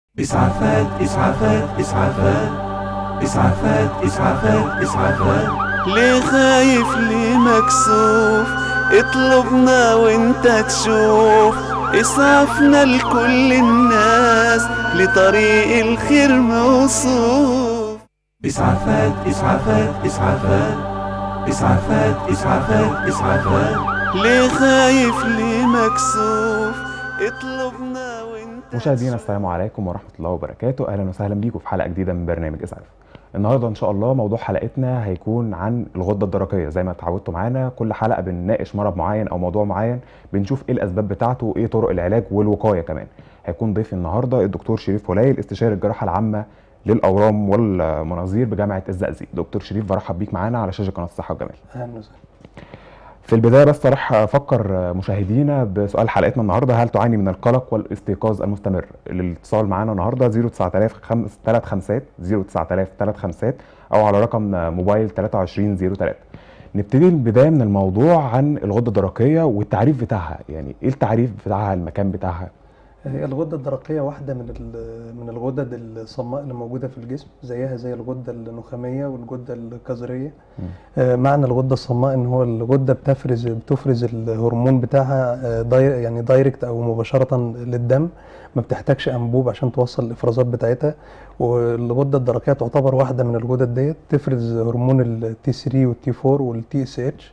إسعافات إسعافات إسعافات إسعافات إسعافات إسعافات ليه خايف ليه مكسوف اطلبنا وانت تشوف اسعفنا لكل الناس لطريق الخير موصوف إسعافات إسعافات إسعافات إسعافات إسعافات إسعافات ليه خايف ليه مكسوف اطلبنا وانت مشاهدينا السلام عليكم ورحمة الله وبركاته أهلا وسهلا بيكم في حلقة جديدة من برنامج إسعاف النهاردة إن شاء الله موضوع حلقتنا هيكون عن الغدة الدرقية زي ما اتعودتوا معانا كل حلقة بنناقش مرض معين أو موضوع معين بنشوف إيه الأسباب بتاعته وإيه طرق العلاج والوقاية كمان هيكون ضيفي النهاردة الدكتور شريف هليل استشاري الجراحة العامة للأورام والمناظير بجامعة الزقازيق دكتور شريف برحب بيك معانا على شاشة قناة الصحة والجمال اهلا وسهلا في البدايه بس راح افكر مشاهدينا بسؤال حلقتنا النهارده هل تعاني من القلق والاستيقاظ المستمر الاتصال معانا النهارده 09000 3 خمسات 09000 3 خمسات او على رقم موبايل 2303 نبتدي البدايه من الموضوع عن الغده الدرقيه والتعريف بتاعها يعني ايه التعريف بتاعها المكان بتاعها هي الغدة الدرقية واحدة من ال- من الغدد الصماء اللي موجودة في الجسم زيها زي الغدة النخامية والغدة الكظرية آه، معنى الغدة الصماء ان هو الغدة بتفرز بتفرز الهرمون بتاعها آه، داي يعني دايركت او مباشرة للدم ما بتحتاجش انبوب عشان توصل الافرازات بتاعتها والغدة الدرقية تعتبر واحدة من الغدد ديت تفرز هرمون التي 3 والتي 4 والتي اس اتش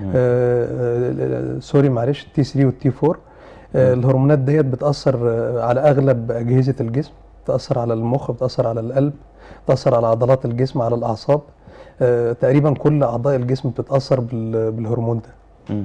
سوري معلش التي 3 والتي 4 آه، الهرمونات ديت بتأثر آه، على أغلب أجهزة الجسم بتأثر على المخ بتأثر على القلب بتأثر على عضلات الجسم على الأعصاب آه، تقريبا كل أعضاء الجسم بتتأثر بال- بالهرمون ده مم.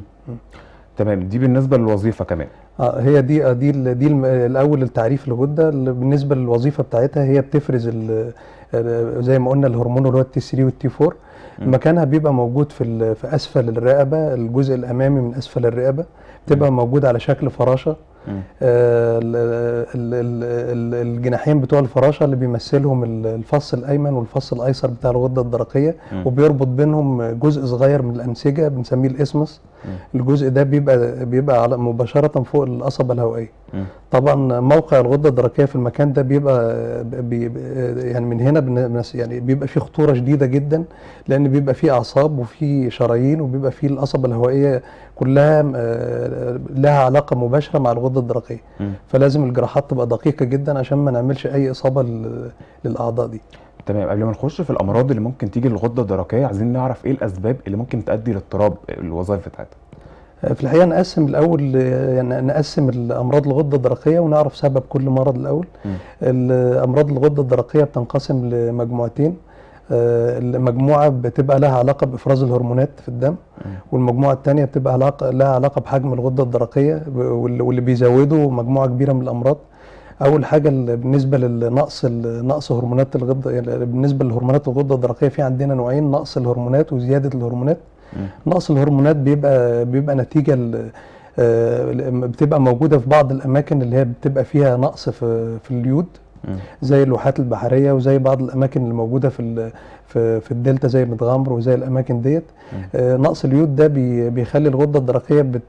تمام دي بالنسبه للوظيفه كمان آه، هي دي آه، دي ال- دي الم- الاول التعريف الغده اللي بالنسبه للوظيفه بتاعتها هي بتفرز ال- آه، زي ما قلنا الهرمون اللي هو التي 3 والتي 4 مم. مكانها بيبقى موجود في ال- في اسفل الرقبه الجزء الامامي من اسفل الرقبه بتبقى موجود على شكل فراشه مم. آه، ال- ال- ال- ال- الجناحين بتوع الفراشه اللي بيمثلهم ال- الفص الايمن والفص الايسر بتاع الغده الدرقيه مم. وبيربط بينهم جزء صغير من الانسجه بنسميه الاسمس مم. الجزء ده بيبقى بيبقى على مباشره فوق القصبه الهوائيه مم. طبعا موقع الغده الدرقيه في المكان ده بيبقى بي يعني من هنا بن- يعني بيبقى فيه خطوره شديده جدا لان بيبقى فيه اعصاب وفيه شرايين وبيبقى فيه القصبه الهوائيه كلها آه، لها علاقه مباشره مع الغده الدرقيه مم. فلازم الجراحات تبقى دقيقه جدا عشان ما نعملش اي اصابه لل- للاعضاء دي تمام قبل ما نخش في الامراض اللي ممكن تيجي للغده الدرقيه عايزين نعرف ايه الاسباب اللي ممكن تؤدي لاضطراب الوظائف بتاعتها في الحقيقه نقسم الاول يعني نقسم الامراض الغده الدرقيه ونعرف سبب كل مرض الاول مم. الامراض الغده الدرقيه بتنقسم لمجموعتين آه، المجموعه بتبقى لها علاقه بافراز الهرمونات في الدم مم. والمجموعه الثانيه بتبقى علاقه لها علاقه بحجم الغده الدرقيه واللي واللي بيزودوا مجموعه كبيره من الامراض اول حاجه ال- بالنسبه للنقص ال- نقص هرمونات الغده يعني بالنسبه لهرمونات الغده الدرقيه في عندنا نوعين نقص الهرمونات وزياده الهرمونات مم. نقص الهرمونات بيبقى بيبقى نتيجه ل- آه، بتبقى موجوده في بعض الاماكن اللي هي بتبقى فيها نقص في في اليود مم. زي الواحات البحريه وزي بعض الاماكن اللي موجوده في ال- في في الدلتا زي متغمر وزي الاماكن ديت مم. آه، نقص اليود ده بي- بيخلي الغده الدرقيه بت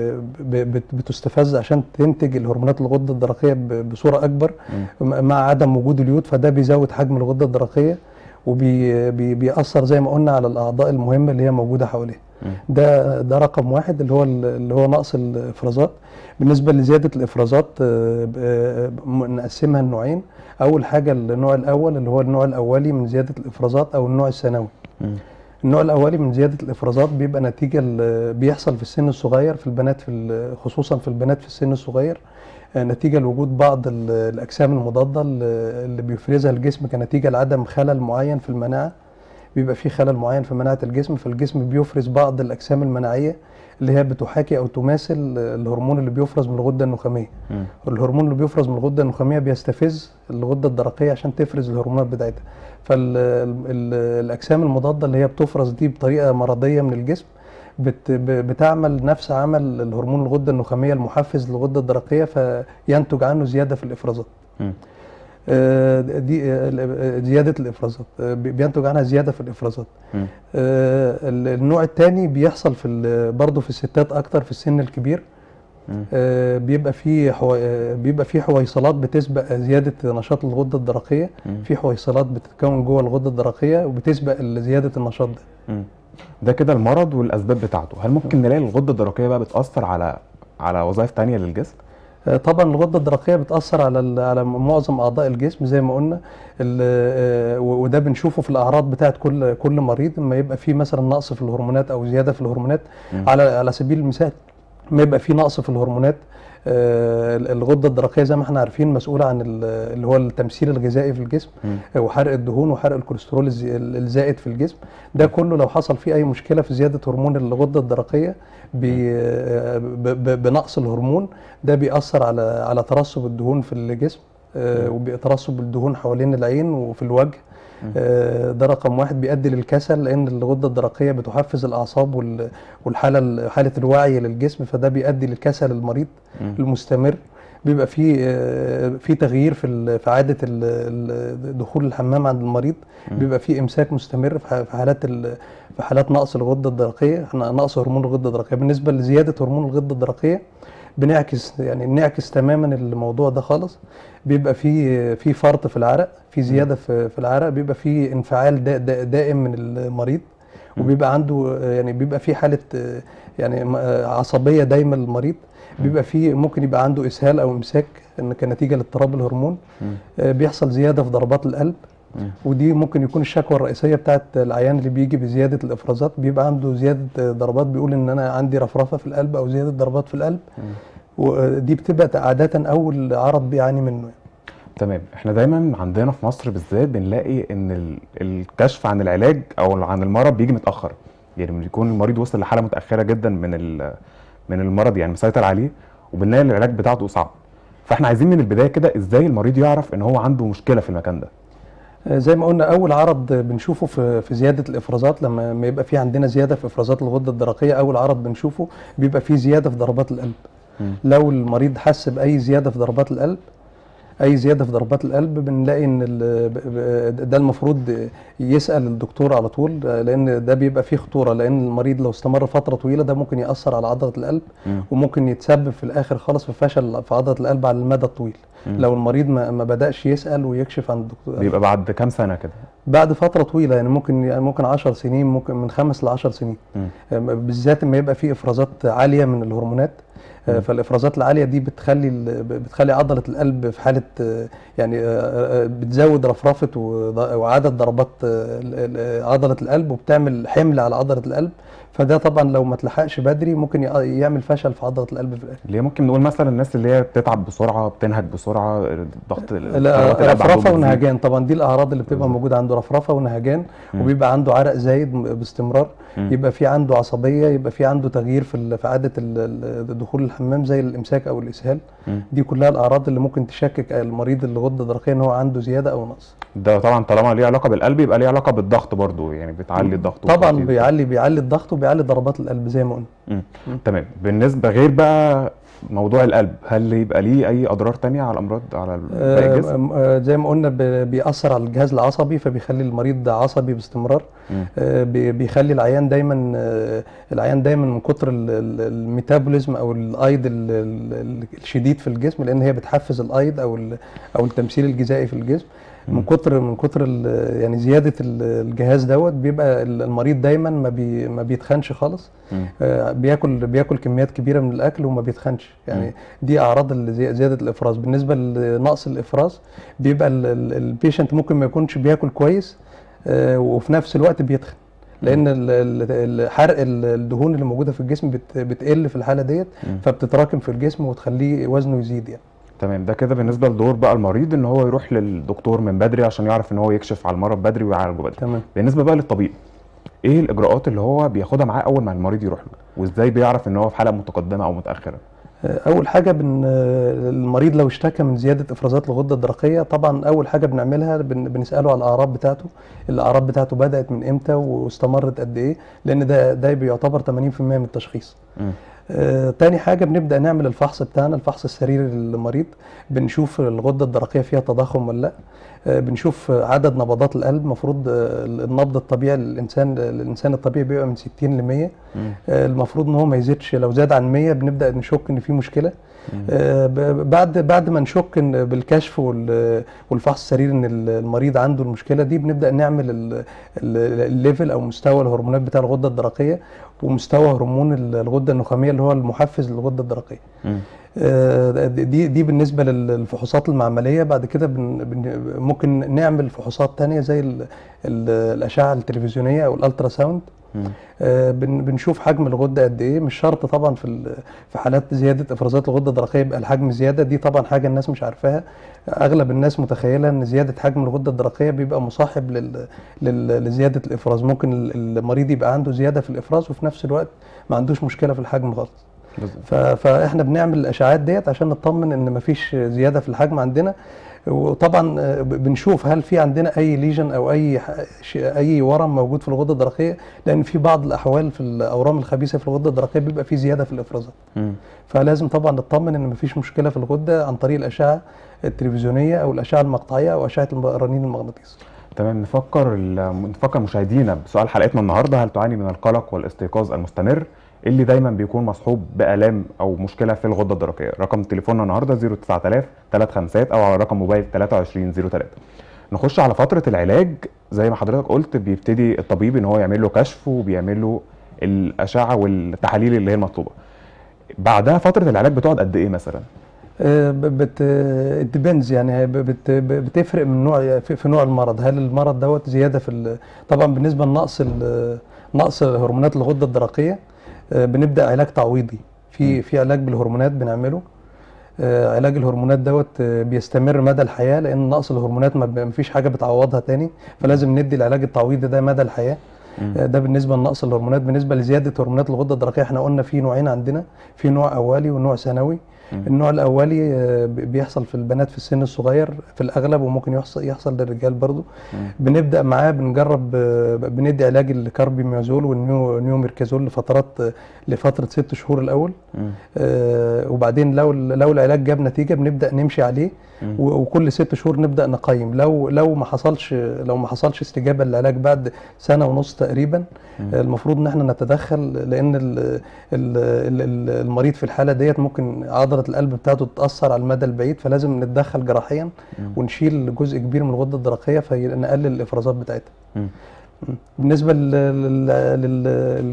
ب- بت بتستفز عشان تنتج الهرمونات الغده الدرقيه ب- بصوره اكبر مم. م- مع عدم وجود اليود فده بيزود حجم الغده الدرقيه وبيأثر زي ما قلنا على الاعضاء المهمه اللي هي موجوده حواليها مم. ده ده رقم واحد اللي هو ال- اللي هو نقص الافرازات بالنسبه لزياده الافرازات آه، ب- آه، م- نقسمها لنوعين اول حاجه النوع الاول اللي هو النوع الاولي من زياده الافرازات او النوع الثانوي مم. النوع الاولي من زياده الافرازات بيبقى نتيجه ل- بيحصل في السن الصغير في البنات في ال- خصوصا في البنات في السن الصغير آه، نتيجه لوجود بعض ال- الاجسام المضاده اللي اللي بيفرزها الجسم كنتيجه لعدم خلل معين في المناعه بيبقى في خلل معين في مناعه الجسم فالجسم بيفرز بعض الاجسام المناعيه اللي هي بتحاكي او تماثل الهرمون اللي بيفرز من الغده النخاميه مم. الهرمون اللي بيفرز من الغده النخاميه بيستفز الغده الدرقيه عشان تفرز الهرمونات بتاعتها فالاجسام المضاده اللي هي بتفرز دي بطريقه مرضيه من الجسم بت ب- بتعمل نفس عمل الهرمون الغده النخاميه المحفز للغده الدرقيه فينتج عنه زياده في الافرازات مم. آه، دي آه، زياده الافرازات آه، بي- بينتج عنها زياده في الافرازات مم. آه، ال- النوع الثاني بيحصل في ال- برضه في الستات اكتر في السن الكبير آه، بيبقى فيه حو... آه، بيبقى فيه حويصلات بتسبق زياده نشاط الغده الدرقيه في حويصلات بتتكون جوه الغده الدرقيه وبتسبق زياده النشاط ده مم. ده كده المرض والاسباب بتاعته هل ممكن نلاقي الغده الدرقيه بقى بتاثر على على وظائف تانية للجسم آه، طبعا الغده الدرقيه بتاثر على ال- على معظم اعضاء الجسم زي ما قلنا ال- آه، و- وده بنشوفه في الاعراض بتاعت كل كل مريض لما يبقى فيه مثلا نقص في الهرمونات او زياده في الهرمونات على على سبيل المثال ما يبقى فيه نقص في الهرمونات آه، الغده الدرقيه زي ما احنا عارفين مسؤوله عن ال- اللي هو التمثيل الغذائي في الجسم آه، وحرق الدهون وحرق الكوليسترول الزي- الزائد في الجسم ده كله لو حصل فيه اي مشكله في زياده هرمون الغده الدرقيه بي- آه، ب- ب- بنقص الهرمون ده بيأثر على على ترسب الدهون في الجسم آه، وترسب الدهون حوالين العين وفي الوجه آه، ده رقم واحد بيؤدي للكسل لان الغده الدرقيه بتحفز الاعصاب وال- والحاله حاله الوعي للجسم فده بيؤدي للكسل المريض المستمر بيبقى في آه، في تغيير في ال- في عاده ال- ال- دخول الحمام عند المريض بيبقى في امساك مستمر في ح- في حالات ال- في حالات نقص الغده الدرقيه احنا نقص هرمون الغده الدرقيه بالنسبه لزياده هرمون الغده الدرقيه بنعكس يعني نعكس تماما الموضوع ده خالص بيبقى في في فرط في العرق في زياده في في العرق بيبقى في انفعال دا دا دائم من المريض وبيبقى عنده آه، يعني بيبقى في حاله آه، يعني م- آه، عصبيه دايما للمريض بيبقى في ممكن يبقى عنده اسهال او امساك ان كنتيجه لاضطراب الهرمون آه، بيحصل زياده في ضربات القلب ودي ممكن يكون الشكوى الرئيسيه بتاعت العيان اللي بيجي بزياده الافرازات بيبقى عنده زياده آه، ضربات بيقول ان انا عندي رفرفه في القلب او زياده ضربات في القلب ودي بتبقى عاده اول عرض بيعاني منه تمام احنا دايما عندنا في مصر بالذات بنلاقي ان ال- الكشف عن العلاج او عن المرض بيجي متاخر يعني لما يكون المريض وصل لحاله متاخره جدا من ال- من المرض يعني مسيطر عليه وبنلاقي إن العلاج بتاعته صعب فاحنا عايزين من البدايه كده ازاي المريض يعرف ان هو عنده مشكله في المكان ده آه، زي ما قلنا اول عرض بنشوفه في في زياده الافرازات لما ما يبقى في عندنا زياده في افرازات الغده الدرقيه اول عرض بنشوفه بيبقى في زياده في ضربات القلب لو المريض حس باي زياده في ضربات القلب اي زياده في ضربات القلب بنلاقي ان ال- ب- ب- ده المفروض يسال الدكتور على طول آه، لان ده بيبقى فيه خطوره لان المريض لو استمر فتره طويله ده ممكن ياثر على عضله القلب وممكن يتسبب في الاخر خالص في فشل في عضله القلب على المدى الطويل لو المريض ما ما بداش يسال ويكشف عن الدكتور بيبقى بعد كام سنه كده بعد فتره طويله يعني ممكن يعني ممكن 10 سنين ممكن من خمس ل 10 سنين آه، بالذات لما يبقى في افرازات عاليه من الهرمونات آه، فالافرازات العاليه دي بتخلي ال- بتخلي عضله القلب في حاله آه، يعني آه، آه، بتزود رفرفه وض- وعدد ضربات آه، ال- ال- عضله القلب وبتعمل حمل على عضله القلب فده طبعا لو ما اتلحقش بدري ممكن يع- يعمل فشل في عضله القلب في الاخر اللي هي ممكن نقول مثلا الناس اللي هي بتتعب بسرعه بتنهج بسرعه ضغط ضربات لا القلب عندهم رفرفه بتزيد. ونهجان طبعا دي الاعراض اللي بتبقى موجوده عنده رفرفه ونهجان وبيبقى عنده عرق زايد م- باستمرار يبقى في عنده عصبيه يبقى في عنده تغيير في ال- في عاده ال- ال- دخول الحمام زي الامساك او الاسهال دي كلها الاعراض اللي ممكن تشكك المريض الغده الدرقيه ان هو عنده زياده او نقص ده طبعا طالما ليه علاقه بالقلب يبقى ليه علاقه بالضغط برضو يعني بتعلي الضغط طبعا وبتزيد. بيعلي بيعلي الضغط وبيعلي ضربات القلب زي ما قلنا مم. تمام بالنسبه غير بقى موضوع القلب هل يبقى ليه اي اضرار تانية على الامراض على باقي آه، الجسم آه، زي ما قلنا ب- بيأثر على الجهاز العصبي فبيخلي المريض عصبي باستمرار آه، بي- بيخلي العيان دايما آه، العيان دايما من كتر ال- ال- الميتابوليزم او الايض ال- ال- الشديد في الجسم لان هي بتحفز الايض او ال- او التمثيل الغذائي في الجسم من كتر من كتر ال- يعني زياده ال- الجهاز دوت بيبقى ال- المريض دايما ما بي ما بيتخنش خالص آه، بياكل بياكل كميات كبيره من الاكل وما بيتخنش يعني دي اعراض ال- زي- زياده الافراز بالنسبه لنقص الافراز بيبقى البيشنت ممكن ما يكونش بياكل كويس آه، وفي نفس الوقت بيتخن لان ال- ال- ال- حرق ال- الدهون اللي موجوده في الجسم بت- بتقل في الحاله ديت فبتتراكم في الجسم وتخليه وزنه يزيد يعني تمام ده كده بالنسبه لدور بقى المريض ان هو يروح للدكتور من بدري عشان يعرف ان هو يكشف على المرض بدري ويعالجه بدري تمام بالنسبه بقى للطبيب ايه الاجراءات اللي هو بياخدها معاه اول ما المريض يروح له وازاي بيعرف ان هو في حاله متقدمه او متاخره اول حاجه بن المريض لو اشتكى من زياده افرازات الغده الدرقيه طبعا اول حاجه بنعملها بن بنساله على الاعراض بتاعته الاعراض بتاعته بدات من امتى واستمرت قد ايه لان ده ده بيعتبر 80% من التشخيص مم. آه، تاني حاجة بنبدأ نعمل الفحص بتاعنا الفحص السريري للمريض بنشوف الغدة الدرقية فيها تضخم ولا لا آه، بنشوف عدد نبضات القلب المفروض النبض الطبيعي للانسان الانسان الطبيعي بيبقى من 60 ل 100 مم. آه، المفروض ان هو ما يزيدش لو زاد عن 100 بنبدا نشك ان في مشكله مم. آه، ب- بعد بعد ما نشك ان بالكشف وال- والفحص السريري ان ال- المريض عنده المشكله دي بنبدا نعمل ال- ال- الليفل او مستوى الهرمونات بتاع الغده الدرقيه ومستوى هرمون ال- الغده النخاميه اللي هو المحفز للغده الدرقيه مم. آه، دي دي بالنسبه لل- للفحوصات المعمليه بعد كده بن بن ممكن نعمل فحوصات تانية زي ال- ال- الاشعه التلفزيونيه او الالترا ساوند مم. آه، بن- بنشوف حجم الغده قد ايه مش شرط طبعا في ال- في حالات زياده افرازات الغده الدرقيه يبقى الحجم زياده دي طبعا حاجه الناس مش عارفاها اغلب الناس متخيله ان زياده حجم الغده الدرقيه بيبقى مصاحب لل... لل... لزياده الافراز ممكن ال- المريض يبقى عنده زياده في الافراز وفي نفس الوقت ما عندوش مشكله في الحجم خالص بالظبط. ف... فاحنا بنعمل الاشعاعات ديت عشان نطمن ان مفيش زياده في الحجم عندنا وطبعا آه، ب- بنشوف هل في عندنا اي ليجن او اي ح- ش- اي ورم موجود في الغده الدرقيه لان في بعض الاحوال في الاورام الخبيثه في الغده الدرقيه بيبقى في زياده في الافرازات مم. فلازم طبعا نطمن ان مفيش مشكله في الغده عن طريق الاشعه التلفزيونيه او الاشعه المقطعيه او اشعه الرنين المغناطيسي تمام نفكر ال- نفكر مشاهدينا بسؤال حلقتنا النهارده هل تعاني من القلق والاستيقاظ المستمر اللي دايما بيكون مصحوب بالام او مشكله في الغده الدرقيه رقم تليفوننا النهارده 09000 35 او على رقم موبايل 2303 نخش على فتره العلاج زي ما حضرتك قلت بيبتدي الطبيب ان هو يعمل له كشف وبيعمل له الاشعه والتحاليل اللي هي المطلوبه بعدها فتره العلاج بتقعد قد ايه مثلا آه، ب- بت ديبندز يعني هي ب- بت بتفرق من نوع في في نوع المرض هل المرض دوت زياده في ال- طبعا بالنسبه لنقص ال- نقص هرمونات الغده الدرقيه آه، بنبدا علاج تعويضي في في علاج بالهرمونات بنعمله آه، علاج الهرمونات دوت آه، بيستمر مدى الحياه لان نقص الهرمونات ما ب- مفيش حاجه بتعوضها تاني فلازم ندي العلاج التعويضي ده مدى الحياه مم. آه، ده بالنسبه لنقص الهرمونات بالنسبه لزياده هرمونات الغده الدرقيه احنا قلنا في نوعين عندنا في نوع اولي ونوع ثانوي مم. النوع الاولي آه، ب- بيحصل في البنات في السن الصغير في الاغلب وممكن يحصل يحصل للرجال برضو مم. بنبدا معاه بنجرب آه، بندي علاج الكاربيميازول والنيوميركازول لفترات آه، لفتره ست شهور الاول مم. آه، وبعدين لو لو العلاج جاب نتيجه بنبدا نمشي عليه مم. و- وكل ست شهور نبدا نقيم لو لو ما حصلش لو ما حصلش استجابه للعلاج بعد سنه ونص تقريبا مم. آه، المفروض ان احنا نتدخل لان ال- ال- ال- ال- المريض في الحاله ديت ممكن عضله القلب بتاعته تتاثر على المدى البعيد فلازم نتدخل جراحيا مم. ونشيل جزء كبير من الغده الدرقيه فنقلل الافرازات بتاعتها مم. بالنسبه لل- لل- لل-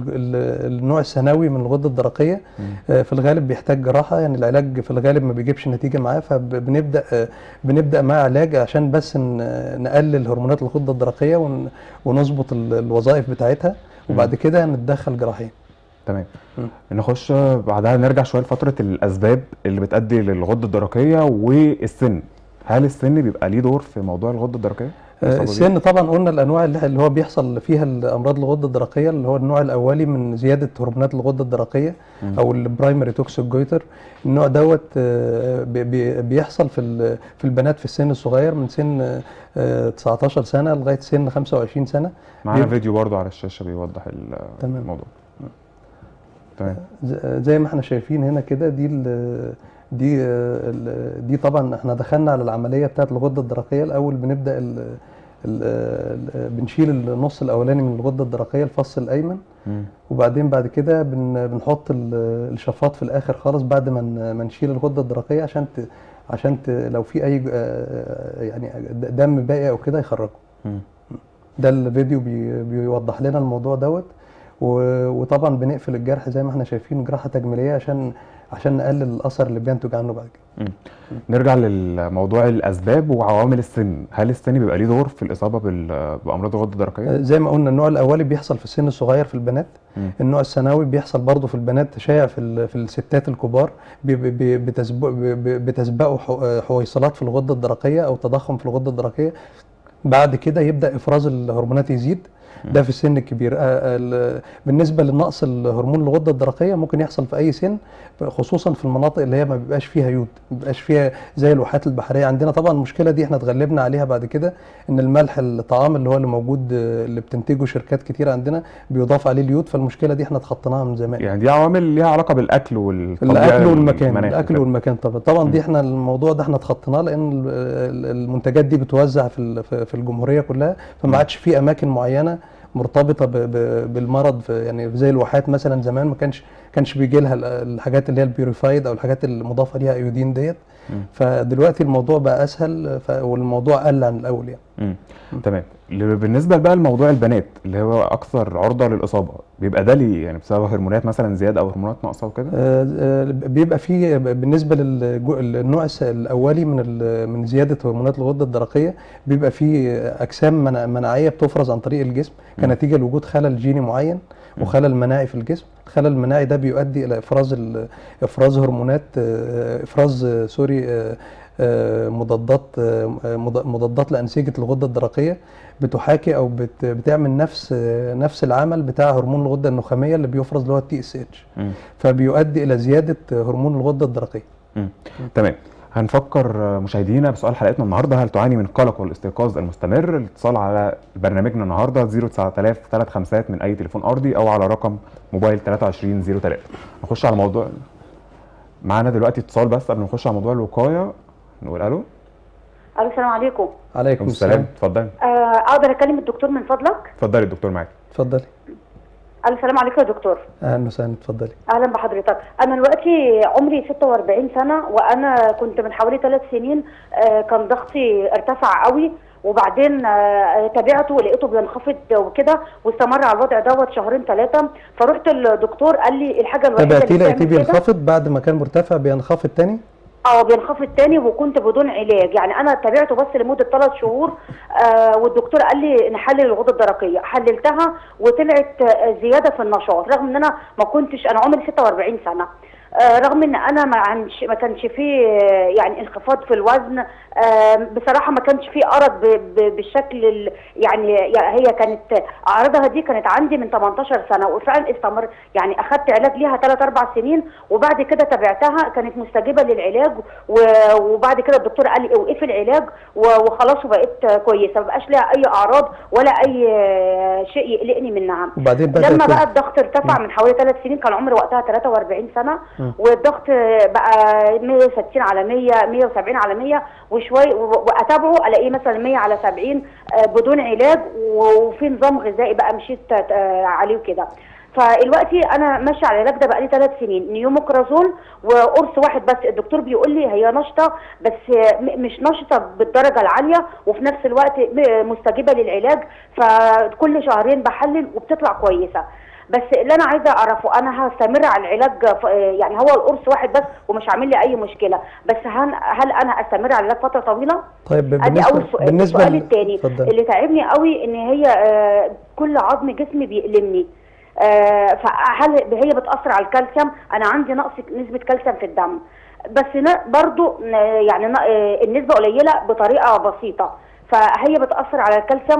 لل- للنوع الثانوي من الغده الدرقيه مم. آه، في الغالب بيحتاج جراحه يعني العلاج في الغالب ما بيجيبش نتيجه معاه فبنبدا آه، بنبدا معاه علاج عشان بس ن- نقلل هرمونات الغده الدرقيه ون- ونظبط ال- الوظائف بتاعتها وبعد كده نتدخل جراحيا تمام مم. نخش بعدها نرجع شويه لفتره الاسباب اللي بتؤدي للغده الدرقيه والسن هل السن بيبقى ليه دور في موضوع الغده الدرقيه آه، الإصابة بيه؟ السن طبعا قلنا الانواع اللي اللي هو بيحصل فيها الامراض الغده الدرقيه اللي هو النوع الاولي من زياده هرمونات الغده الدرقيه مم. او البرايمري توكسيك جويتر النوع دوت آه، بي- بي- بيحصل في ال- في البنات في السن الصغير من سن آه، 19 سنه لغايه سن 25 سنه معانا بيبقى- فيديو برضو على الشاشه بيوضح ال- تمام. الموضوع تمام ز- زي ما احنا شايفين هنا كده دي ال- دي آه، ال- دي طبعا احنا دخلنا على العمليه بتاعت الغده الدرقيه الاول بنبدا ال ال ال بنشيل النص الاولاني من الغده الدرقيه الفص الايمن مم. وبعدين بعد كده بن بنحط ال- الشفاط في الاخر خالص بعد ما ن- ما نشيل الغده الدرقيه عشان ت عشان ت لو في اي آه، يعني دم باقي او كده يخرجه مم. ده الفيديو بي بيوضح لنا الموضوع دوت و- وطبعا بنقفل الجرح زي ما احنا شايفين جراحه تجميليه عشان عشان نقلل الاثر اللي بينتج عنه بعد كده مم. نرجع للموضوع الاسباب وعوامل السن هل السن بيبقى ليه دور في الاصابه بال- بامراض الغده الدرقيه آه، زي ما قلنا النوع الاولي بيحصل في السن الصغير في البنات مم. النوع الثانوي بيحصل برضه في البنات شائع في ال- في الستات الكبار بي- بي- بي- بتسبق بي- بي- بتسبقه حو- آه، حويصلات في الغده الدرقيه او تضخم في الغده الدرقيه بعد كده يبدا افراز الهرمونات يزيد ده في السن الكبير آه، ال- بالنسبه لنقص الهرمون الغده الدرقيه ممكن يحصل في اي سن خصوصا في المناطق اللي هي ما بيبقاش فيها يود ما بيبقاش فيها زي الواحات البحريه عندنا طبعا المشكله دي احنا اتغلبنا عليها بعد كده ان الملح الطعام اللي هو اللي موجود آه، اللي بتنتجه شركات كتير عندنا بيضاف عليه اليود فالمشكله دي احنا اتخطيناها من زمان يعني دي عوامل ليها علاقه بالاكل والتطبيع الاكل والمكان المناخ الاكل وكده. والمكان طبعا طبعا دي احنا الموضوع ده احنا اتخطيناه لان ال- ال- المنتجات دي بتوزع في ال- في في الجمهوريه كلها فما عادش في اماكن معينه مرتبطه ب- ب- بالمرض في يعني زي الواحات مثلا زمان ما كانش كانش بيجي لها ال- الحاجات اللي هي البيوريفايد او الحاجات المضافه ليها ايودين ديت فدلوقتي الموضوع بقى اسهل ف- والموضوع قل عن الاول يعني مم. تمام ل- بالنسبه بقى لموضوع البنات اللي هو اكثر عرضه للاصابه بيبقى ده ليه يعني بسبب هرمونات مثلا زياده او هرمونات ناقصه وكده آه، آه، بيبقى فيه بالنسبه للنوع الس- الاولي من ال- من زياده هرمونات الغده الدرقيه بيبقى فيه اجسام منع- مناعيه بتفرز عن طريق الجسم كنتيجه لوجود خلل جيني معين وخلل مناعي في الجسم الخلل المناعي ده بيؤدي الى افراز ال- افراز هرمونات آه، افراز آه، سوري آه، آه، مضادات آه، مض- مضادات لانسجه الغده الدرقيه بتحاكي او بت- بتعمل نفس آه، نفس العمل بتاع هرمون الغده النخاميه اللي بيفرز اللي هو التي اس اتش مم. فبيؤدي الى زياده هرمون الغده الدرقيه مم. تمام هنفكر مشاهدينا بسؤال حلقتنا النهارده هل تعاني من قلق والاستيقاظ المستمر الاتصال على برنامجنا النهارده 09000 35 من اي تليفون ارضي او على رقم موبايل 2303 نخش على موضوع معانا دلوقتي اتصال بس قبل ما نخش على موضوع الوقايه نقول الو الو السلام عليكم عليكم السلام السلام اتفضلي آه، اقدر اكلم الدكتور من فضلك اتفضلي الدكتور معاك اتفضلي الو السلام عليكم يا دكتور اهلا وسهلا اتفضلي اهلا بحضرتك انا دلوقتي عمري 46 سنه وانا كنت من حوالي ثلاث سنين آه، كان ضغطي ارتفع قوي وبعدين آه، تابعته ولقيته بينخفض وكده واستمر على الوضع دوت شهرين ثلاثه فرحت الدكتور قال لي الحاجه الوحيده تابعتيه اللي لقيتيه بتعمل كده بينخفض بعد ما كان مرتفع بينخفض تاني اه بينخفض تاني وكنت بدون علاج يعني انا تابعته بس لمده ثلاث شهور آه والدكتور قال لي نحلل الغده الدرقيه حللتها وطلعت آه، زياده في النشاط رغم ان انا ما كنتش انا عمري 46 سنه آه رغم ان انا ما عندش ما كانش فيه آه، يعني انخفاض في الوزن آه بصراحه ما كانش فيه ارق ب- ب- بالشكل ال- يعني يعني هي كانت اعراضها دي كانت عندي من 18 سنه وفعلا استمر يعني اخذت علاج ليها 3 4 سنين وبعد كده تابعتها كانت مستجيبه للعلاج و- وبعد كده الدكتور قال لي اوقفي العلاج و- وخلاص وبقيت كويسه ما بقاش لها اي اعراض ولا اي آه، شيء يقلقني منها وبعدين بدأت لما تز- بقى الضغط ارتفع من حوالي ثلاث سنين كان عمري وقتها 43 سنه مم. والضغط بقى 160 على 100 170 على 100 وشوي واتابعه الاقيه مثلا 100 على 70 آه، بدون علاج وفي نظام غذائي بقى مشيت آه، عليه وكده فالوقتي انا ماشيه على العلاج ده بقى لي ثلاث سنين نيوموكرازول وقرص واحد بس الدكتور بيقول لي هي نشطه بس م- مش نشطه بالدرجه العاليه وفي نفس الوقت م- مستجيبه للعلاج فكل شهرين بحلل وبتطلع كويسه بس اللي انا عايزه اعرفه انا هستمر على العلاج ف- يعني هو القرص واحد بس ومش عامل لي اي مشكله بس هل هل انا استمر على العلاج فتره طويله طيب ادي بالنسبه اول سؤال بالنسبه السؤال ل- الثاني اتفضلي. اللي تعبني قوي ان هي آه، كل عظم جسمي بيألمني آه، فهل هي بتأثر على الكالسيوم انا عندي نقص نسبة كالسيوم في الدم بس ن- برضو ن- يعني ن- آه، النسبة قليلة بطريقة بسيطة فهي بتأثر على الكالسيوم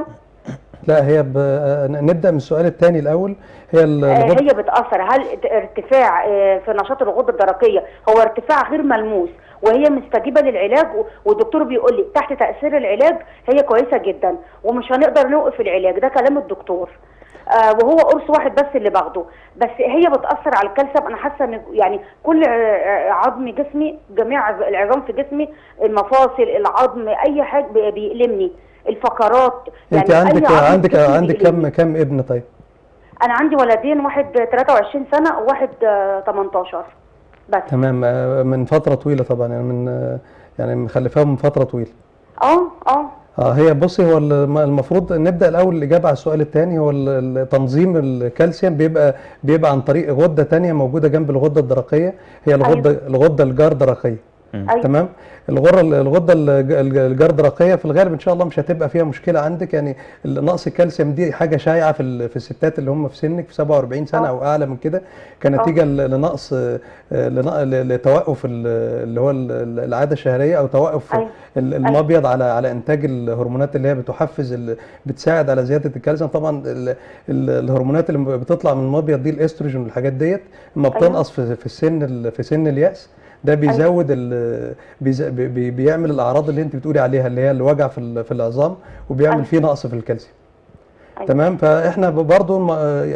لا هي ب... آه، نبدا من السؤال الثاني الاول هي ال- آه، الغد- هي بتأثر هل ارتفاع آه، في نشاط الغدة الدرقية هو ارتفاع غير ملموس وهي مستجيبة للعلاج و- والدكتور بيقول لي تحت تأثير العلاج هي كويسة جدا ومش هنقدر نوقف العلاج ده كلام الدكتور آه وهو قرص واحد بس اللي باخده بس هي بتأثر على الكالسيوم انا حاسة ان يعني كل ع- ع- عظم جسمي جميع العظام في جسمي المفاصل العظم اي حاجة بي- بيألمني الفقرات انت أي عندك عظم في عندك جسمي عندك بيألمني. كم كم ابن طيب انا عندي ولدين واحد 23 سنه وواحد آه، 18 بس تمام آه، من فتره طويله طبعا يعني من آه، يعني مخلفاهم من فتره طويله اه اه اه هي بصي هو الم- المفروض نبدا الاول الاجابه على السؤال الثاني هو ال- ال- تنظيم الكالسيوم بيبقى بيبقى عن طريق غده ثانيه موجوده جنب الغده الدرقيه هي الغده الغده الجار درقيه ايوه تمام الغره الغده الج- الج- الجردرقيه في الغالب ان شاء الله مش هتبقى فيها مشكله عندك يعني نقص الكالسيوم دي حاجه شائعه في ال- في الستات اللي هم في سنك في 47 سنه آه. او اعلى من كده كنتيجه ل- لنقص آه، لنق- ل- لتوقف ال- اللي هو ال- ال- العاده الشهريه او توقف أيوة. ال- المبيض على على انتاج الهرمونات اللي هي بتحفز ال- بتساعد على زياده الكالسيوم طبعا ال- ال- الهرمونات اللي بتطلع من المبيض دي الاستروجين والحاجات ديت اما أيوة. بتنقص في في السن ال- في سن الياس ده بيزود ال بيز- بي- بي- بيعمل الاعراض اللي انت بتقولي عليها اللي هي الوجع في ال- في العظام وبيعمل أيوة. فيه نقص في الكالسيوم أيوة. تمام فاحنا برضه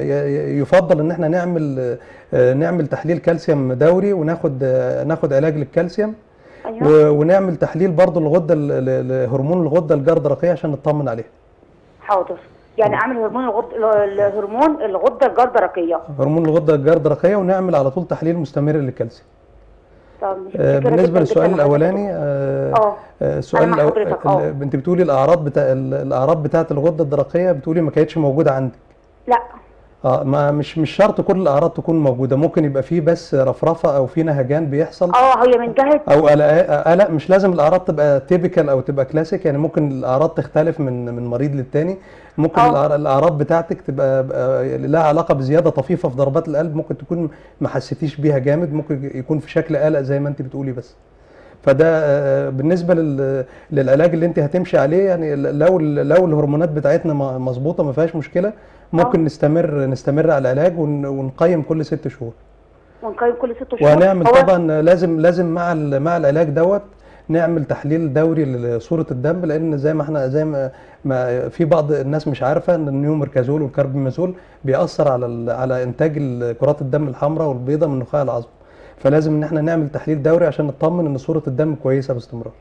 يفضل ان احنا نعمل آه، نعمل تحليل كالسيوم دوري وناخد آه، ناخد علاج للكالسيوم ايوه و- ونعمل تحليل برضه الغده ال- ال- ال- هرمون الغده الجردرقيه عشان نطمن عليها حاضر يعني اعمل هرمون الغد الهرمون الغده الجردرقيه هرمون الغده الجردرقيه ونعمل على طول تحليل مستمر للكالسيوم طب آه، متشكرة بالنسبه جداً للسؤال جداً الاولاني آه، اه آه، السؤال أنا مع الأو- حضرتك، آه. ال- انت بتقولي الاعراض بتاع ال- الاعراض بتاعه الغده الدرقيه بتقولي ما كانتش موجوده عندك لا اه ما مش مش شرط كل الاعراض تكون موجوده ممكن يبقى فيه بس رفرفه او في نهجان بيحصل اه هي من جهه او قلق قلق مش لازم الاعراض تبقى تيبيكال او تبقى كلاسيك يعني ممكن الاعراض تختلف من من مريض للتاني ممكن آه. الأعر- الاعراض بتاعتك تبقى بقى لها علاقه بزياده طفيفه في ضربات القلب ممكن تكون ما حسيتيش بيها جامد ممكن يكون في شكل قلق زي ما انت بتقولي بس فده آه، بالنسبه لل- للعلاج اللي انت هتمشي عليه يعني لو لو الهرمونات بتاعتنا م- مظبوطه ما فيهاش مشكله ممكن نستمر نستمر على العلاج ون- ونقيم كل ست شهور ونقيم كل ست شهور وهنعمل هو طبعا لازم لازم مع ال- مع العلاج دوت نعمل تحليل دوري لصوره الدم لان زي ما احنا زي ما, ما في بعض الناس مش عارفه ان النيومركازول والكاربامازول بيأثر على ال- على انتاج ال- كرات الدم الحمراء والبيضاء من نخاع العظم فلازم ان احنا نعمل تحليل دوري عشان نطمن ان صوره الدم كويسه باستمرار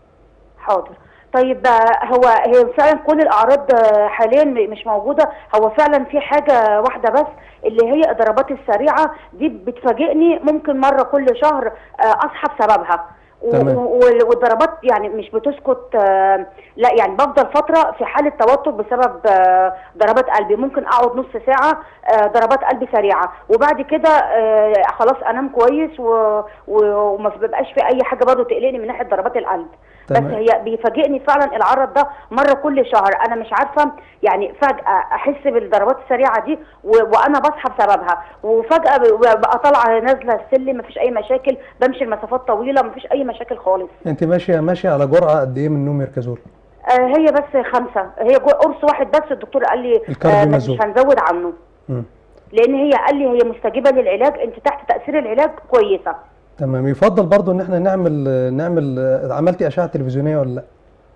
حاضر طيب آه، هو هي فعلا كل الاعراض آه، حاليا م- مش موجوده هو فعلا في حاجه واحده بس اللي هي الضربات السريعه دي بتفاجئني ممكن مره كل شهر آه، اصحى بسببها و- تمام. و- والضربات يعني مش بتسكت آه، لا يعني بفضل فتره في حاله توتر بسبب آه، ضربات قلبي ممكن اقعد نص ساعه آه، ضربات قلبي سريعه وبعد كده آه، خلاص انام كويس و- و- وما بيبقاش في اي حاجه برضه تقلقني من ناحيه ضربات القلب بس تمام. هي بيفاجئني فعلا العرض ده مره كل شهر انا مش عارفه يعني فجاه احس بالضربات السريعه دي و... وانا بصحى بسببها وفجاه ب- ببقى طالعه نازله السلم مفيش اي مشاكل بمشي المسافات طويله مفيش اي مشاكل خالص انت ماشيه ماشيه على جرعه قد ايه من نوميركازول آه هي بس خمسه هي جو- قرص واحد بس الدكتور قال لي آه مش الكاربامازول. هنزود عنه مم. لان هي قال لي هي مستجيبه للعلاج انت تحت تاثير العلاج كويسه تمام يفضل برضو ان احنا نعمل نعمل عملتي اشعه تلفزيونيه ولا لا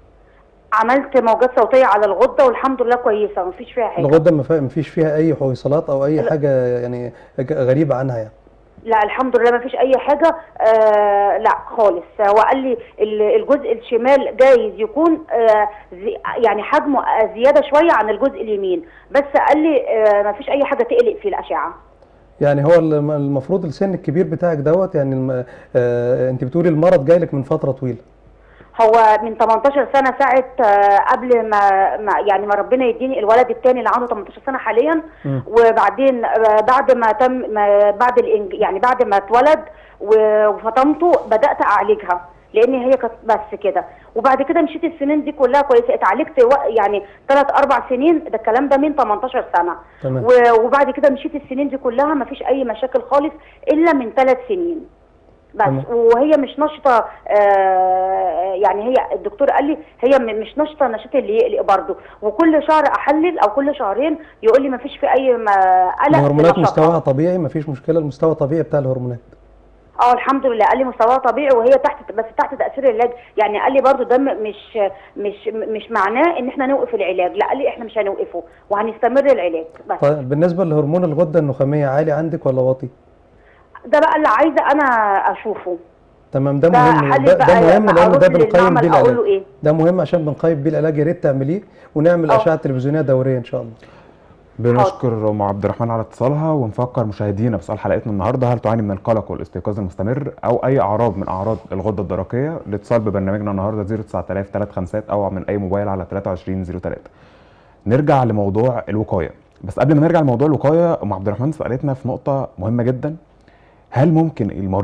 عملت موجات صوتيه على الغده والحمد لله كويسه مفيش فيها حاجه الغده ما فيها- ما فيش فيها اي حويصلات او اي حاجه يعني غريبه عنها يعني لا الحمد لله ما فيش اي حاجه آه لا خالص هو قال لي ال- الجزء الشمال جايز يكون آه زي يعني حجمه آه، زياده شويه عن الجزء اليمين بس قال لي آه ما فيش اي حاجه تقلق في الاشعه يعني هو الم- المفروض السن الكبير بتاعك دوت يعني الم... آه انت بتقولي المرض جاي لك من فتره طويله هو من 18 سنه ساعه آه قبل ما, ما يعني ما ربنا يديني الولد الثاني اللي عنده 18 سنه حاليا مم. وبعدين آه بعد ما تم ما بعد الإنج يعني بعد ما اتولد و- وفطمته بدات اعالجها لان هي كانت بس كده وبعد كده مشيت السنين دي كلها كويسه اتعالجت وق- يعني ثلاث اربع سنين ده الكلام ده من 18 سنه تمام. و- وبعد كده مشيت السنين دي كلها ما فيش اي مشاكل خالص الا من ثلاث سنين بس تمام. وهي مش نشطه آه يعني هي الدكتور قال لي هي م- مش نشطه نشاط اللي يقلق برضه وكل شهر احلل او كل شهرين يقول لي ما فيش في اي ما- قلق في الهرمونات نشاطها. مستواها طبيعي ما فيش مشكله المستوى طبيعي بتاع الهرمونات اه الحمد لله قال لي مستواها طبيعي وهي تحت بس تحت تاثير العلاج يعني قال لي برضو ده م- مش مش مش معناه ان احنا نوقف العلاج لا قال لي احنا مش هنوقفه وهنستمر العلاج بس طيب بالنسبه لهرمون الغده النخاميه عالي عندك ولا واطي ده بقى اللي عايزه انا اشوفه تمام ده ده مهم أحلل ده, ده بقى مهم لما لان أروح ده بنقيم للمعمل بيه أقول له العلاج إيه؟ ده مهم عشان بنقيم بيه العلاج يا ريت تعمليه ونعمل أه. اشعه تلفزيونيه دوريه ان شاء الله بنشكر ام عبد الرحمن على اتصالها ونفكر مشاهدينا بسؤال حلقتنا النهارده هل تعاني من القلق والاستيقاظ المستمر او اي اعراض من اعراض الغده الدرقيه الاتصال ببرنامجنا النهارده 09000 35 او من اي موبايل على 2303 نرجع لموضوع الوقايه بس قبل ما نرجع لموضوع الوقايه ام عبد الرحمن سالتنا في نقطه مهمه جدا هل ممكن المريض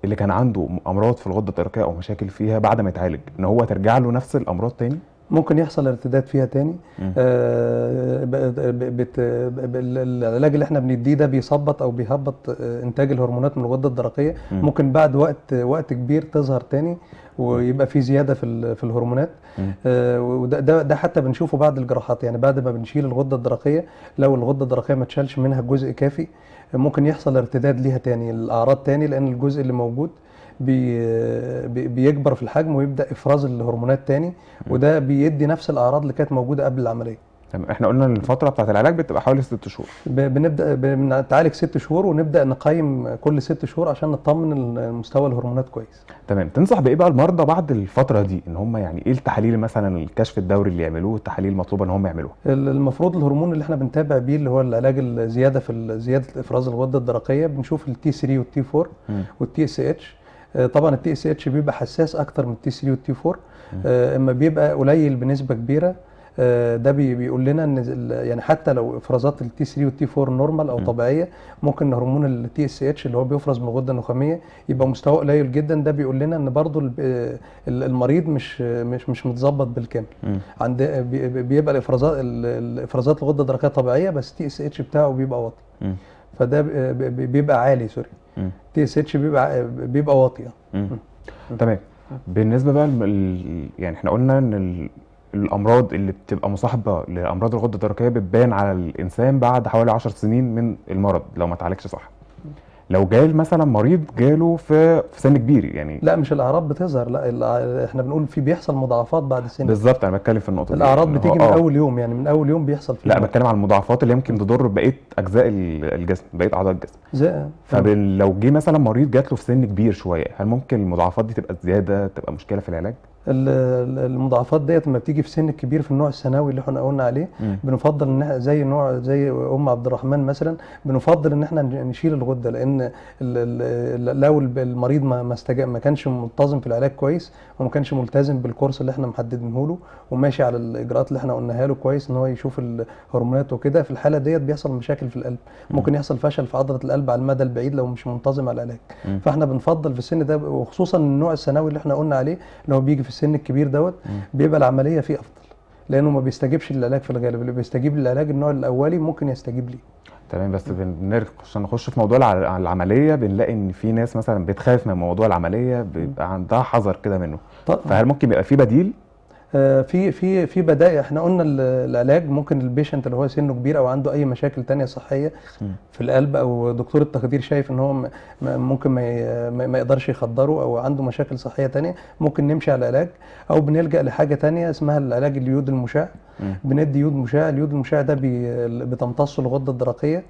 اللي كان عنده امراض في الغده الدرقيه او مشاكل فيها بعد ما يتعالج ان هو ترجع له نفس الامراض تاني ممكن يحصل ارتداد فيها تاني مم. آه، ب- ب- بت- ب- ال- العلاج اللي احنا بنديه ده بيثبط او بيهبط آه، انتاج الهرمونات من الغده الدرقيه مم. ممكن بعد وقت وقت كبير تظهر تاني ويبقى في زياده في ال- في الهرمونات مم. آه، وده ده, ده حتى بنشوفه بعد الجراحات يعني بعد ما بنشيل الغده الدرقيه لو الغده الدرقيه ما اتشالش منها جزء كافي ممكن يحصل ارتداد ليها تاني الاعراض تاني لان الجزء اللي موجود بي بي- بيكبر في الحجم ويبدا افراز الهرمونات تاني وده بيدي نفس الاعراض اللي كانت موجوده قبل العمليه تمام احنا قلنا ان الفتره بتاعت العلاج بتبقى حوالي ست شهور ب- بنبدا بنتعالج ست شهور ونبدا نقيم كل ست شهور عشان نطمن ال- مستوى الهرمونات كويس تمام تنصح بايه بقى المرضى بعد الفتره دي ان هم يعني ايه التحاليل مثلا الكشف الدوري اللي يعملوه التحاليل المطلوبه ان هم يعملوها ال- المفروض الهرمون اللي احنا بنتابع بيه اللي هو العلاج الزياده في ال- زياده افراز الغده الدرقيه بنشوف التي 3 والتي 4 مم. والتي اس اتش طبعا التي اس اتش بيبقى حساس اكتر من التي 3 والتي 4 آه، اما بيبقى قليل بنسبه كبيره آه، ده بي- بيقول لنا ان ال- يعني حتى لو افرازات التي 3 والتي 4 نورمال او مم. طبيعيه ممكن هرمون التي اس اتش اللي هو بيفرز من الغده النخاميه يبقى مستواه قليل جدا ده بيقول لنا ان برضو ال- آه، ال- المريض مش مش مش متظبط بالكامل مم. عند بي- بي- بيبقى الافرازات ال- الافرازات الغده الدرقيه طبيعيه بس التي اس اتش بتاعه بيبقى واطي مم. فده بي- بي- بيبقى عالي سوري مم. تي اس اتش بيبقى بيبقى واطي مم. تمام بالنسبه بقى الم- ال- يعني احنا قلنا ان ال- الامراض اللي بتبقى مصاحبه لامراض الغده الدرقيه بتبان على الانسان بعد حوالي 10 سنين من المرض لو ما اتعالجش صح لو جال مثلا مريض جاله في في سن كبير يعني لا مش الاعراض بتظهر لا الع- احنا بنقول في بيحصل مضاعفات بعد السن بالظبط انا بتكلم في النقطه دي الاعراض إن هو- بتيجي من آه. اول يوم يعني من اول يوم بيحصل فيه لا مرض. بتكلم على المضاعفات اللي يمكن تضر بقيه اجزاء ال- الجسم بقيه اعضاء الجسم زي فلو جه مثلا مريض جات له في سن كبير شويه هل ممكن المضاعفات دي تبقى زياده تبقى مشكله في العلاج ال- ال- المضاعفات ديت لما بتيجي في سن كبير في النوع الثانوي اللي احنا قلنا عليه مم. بنفضل ان احنا زي نوع زي ام عبد الرحمن مثلا بنفضل ان احنا نشيل الغده لان ال- ال- لو الب- المريض ما ما استجاب ما كانش منتظم في العلاج كويس وما كانش ملتزم بالكورس اللي احنا محددينه له وماشي على الاجراءات اللي احنا قلناها له كويس ان هو يشوف الهرمونات وكده في الحاله ديت بيحصل مشاكل في القلب ممكن يحصل فشل في عضله القلب على المدى البعيد لو مش منتظم على العلاج مم. فاحنا بنفضل في السن ده وخصوصا النوع الثانوي اللي احنا قلنا عليه اللي هو بيجي في السن الكبير دوت بيبقى العمليه فيه افضل لانه ما بيستجيبش للعلاج في الغالب اللي بيستجيب للعلاج النوع الاولي ممكن يستجيب ليه تمام بس بنرجع عشان نخش في موضوع الع- العمليه بنلاقي ان في ناس مثلا بتخاف من موضوع العمليه بيبقى عندها حذر كده منه طب فهل ممكن يبقى في بديل آه، في في في بدائل احنا قلنا ال- العلاج ممكن البيشنت اللي هو سنه كبير او عنده اي مشاكل تانية صحيه مم. في القلب او دكتور التخدير شايف ان هو م- م- ممكن ما ي- ما ما يقدرش يخدره او عنده مشاكل صحيه تانية ممكن نمشي على العلاج او بنلجا لحاجه تانية اسمها العلاج اليود المشع مم. بندي يود مشع اليود المشع ده بي- بتمتصه الغده الدرقيه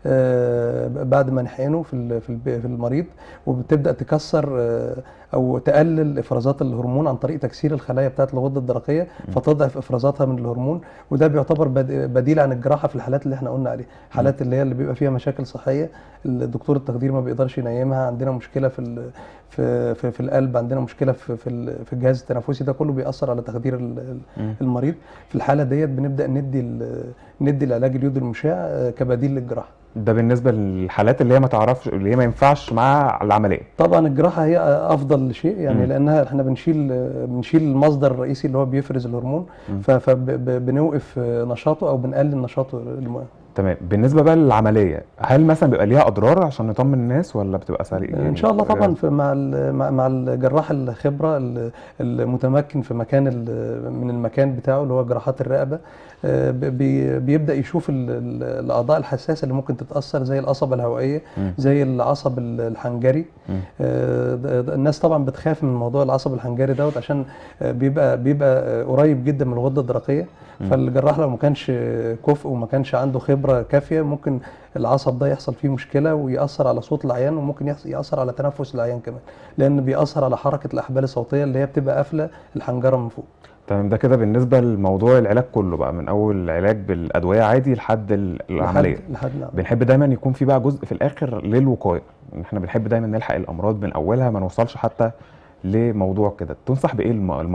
آه، بعد ما نحقنه في ال- في الب- في المريض وبتبدا تكسر آه، او تقلل افرازات الهرمون عن طريق تكسير الخلايا بتاعه الغده الدرقيه فتضعف افرازاتها من الهرمون وده بيعتبر بد- بديل عن الجراحه في الحالات اللي احنا قلنا عليها حالات اللي هي اللي بيبقى فيها مشاكل صحيه الدكتور التخدير ما بيقدرش ينيمها عندنا مشكله في ال- في في, في القلب عندنا مشكله في في, ال- في الجهاز التنفسي ده كله بيأثر على تخدير ال- ال- مم. المريض في الحاله ديت بنبدا ندي ال- ندي العلاج اليود المشع آه، كبديل للجراحه ده بالنسبه للحالات اللي هي ما تعرفش اللي هي ما ينفعش مع العمليه طبعا الجراحه هي افضل شيء يعني مم. لانها احنا بنشيل بنشيل المصدر الرئيسي اللي هو بيفرز الهرمون مم. فبنوقف نشاطه او بنقلل نشاطه الم- تمام بالنسبه بقى للعمليه هل مثلا بيبقى ليها اضرار عشان نطمن الناس ولا بتبقى سريع ان شاء الله طبعا في مع ال- مع مع الجراح الخبره ال- المتمكن في مكان ال- من المكان بتاعه اللي هو جراحات الرقبه آه، بي- بيبدا يشوف ال- ال- الاعضاء الحساسه اللي ممكن تتاثر زي القصبه الهوائيه مم. زي العصب ال- الحنجري مم. آه، ده- ده- الناس طبعا بتخاف من موضوع العصب الحنجري دوت عشان آه، بيبقى بيبقى آه، قريب جدا من الغده الدرقيه فالجراح لو ما كانش كفء وما كانش عنده خبره كافيه ممكن العصب ده يحصل فيه مشكله ويأثر على صوت العيان وممكن يحص- يأثر على تنفس العيان كمان لان بيأثر على حركه الاحبال الصوتيه اللي هي بتبقى قافله الحنجره من فوق تمام ده كده بالنسبه لموضوع العلاج كله بقى من اول العلاج بالادويه عادي لحد ال- العمليه لحد, لحد نعم. بنحب دايما يكون في بقى جزء في الاخر للوقايه إن احنا بنحب دايما نلحق الامراض من اولها ما نوصلش حتى لموضوع كده تنصح بايه الم- المريض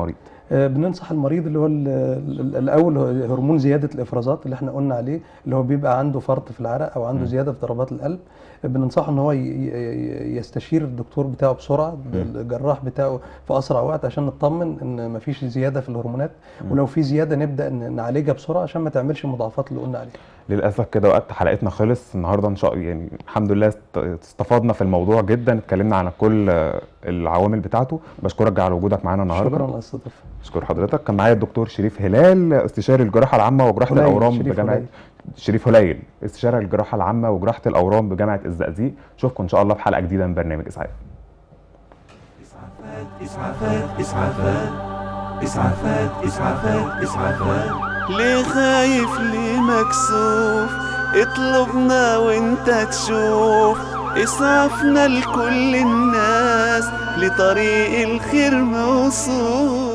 آه، بننصح المريض اللي هو ال- ال- الاول هو هرمون زياده الافرازات اللي احنا قلنا عليه اللي هو بيبقى عنده فرط في العرق او عنده مم. زياده في ضربات القلب بننصحه ان هو ي- ي- يستشير الدكتور بتاعه بسرعه الجراح بتاعه في اسرع وقت عشان نطمن ان مفيش زياده في الهرمونات ولو في زياده نبدا ن- نعالجها بسرعه عشان ما تعملش المضاعفات اللي قلنا عليها للاسف كده وقت حلقتنا خلص النهارده ان شاء يعني الحمد لله است- استفدنا في الموضوع جدا اتكلمنا عن كل آه، العوامل بتاعته بشكرك على وجودك معانا النهارده شكرا على الاستضافه بشكر حضرتك كان معايا الدكتور شريف هلال استشاري الجراحه العامه وجراحه هليل، الاورام شريف بجامعه هليل. شريف هليل استشاري الجراحه العامه وجراحه الاورام بجامعه الزقازيق اشوفكم ان شاء الله في حلقه جديده من برنامج اسعاف إسعافات إسعافات إسعافات إسعافات إسعافات إسعافات ليه خايف ليه مكسوف اطلبنا وانت تشوف اسعفنا لكل الناس لطريق الخير موصول